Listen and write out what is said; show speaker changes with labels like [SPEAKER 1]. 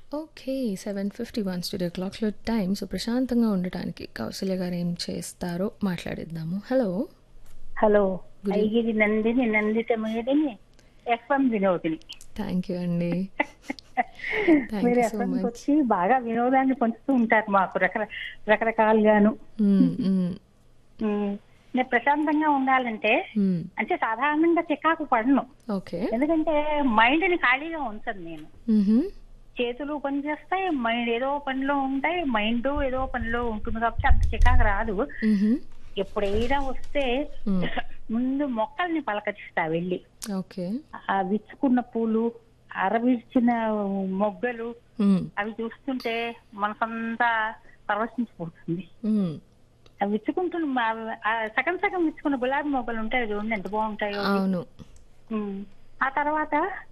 [SPEAKER 1] Okay seven fifty one studio క్లాక్లో time so ప్రశాంతంగా ఉండటానికి కౌశల్య గారు ఏం చేస్తారో మాట్లాడిద్దాము హలో
[SPEAKER 2] హలో
[SPEAKER 1] Good
[SPEAKER 2] ఐగిరి నందిని నందిత మేదిని ఎఫ్ఎం వినోదిని
[SPEAKER 1] థ్యాంక్ యూ అండి థ్యాంక్
[SPEAKER 2] మీరు
[SPEAKER 1] యూ సో
[SPEAKER 2] ఎఫ్ఎం
[SPEAKER 1] మచ్
[SPEAKER 2] వచ్చి బాగా వినోదాన్ని పంచుతూ ఉంటారు మాకు రకర రకరకాలుగాను ఉమ్, నేను ప్రశాంతంగా ఉండాలంటే అంటే సాధారణంగా చికాకు పడను
[SPEAKER 1] ఓకే
[SPEAKER 2] ఎందుకంటే మైండ్ ని ఖాళీగా ఉంచను నేను చేతులు పని చేస్తాయి మైండ్ ఏదో పనిలో ఉంటాయి మైండ్ ఏదో పనిలో ఉంటుంది కాబట్టి అంత చికాకు రాదు ఎప్పుడైనా వస్తే ముందు మొక్కల్ని పలకరిస్తా వెళ్ళి
[SPEAKER 1] ఓకే
[SPEAKER 2] ఆ విచ్చుకున్న పూలు అరవిచ్చిన మొగ్గలు అవి చూస్తుంటే మనసంతా పరవశించిపోతుంది అవి విచ్చుకుంటున్న మా- ఆ సగం సగం విచ్చుకున్న గులాబీ మొగ్గలు ఉంటాయి చూడండి ఎంత బాగుంటాయో
[SPEAKER 1] అవును
[SPEAKER 2] ఉమ్. ఆ తర్వాత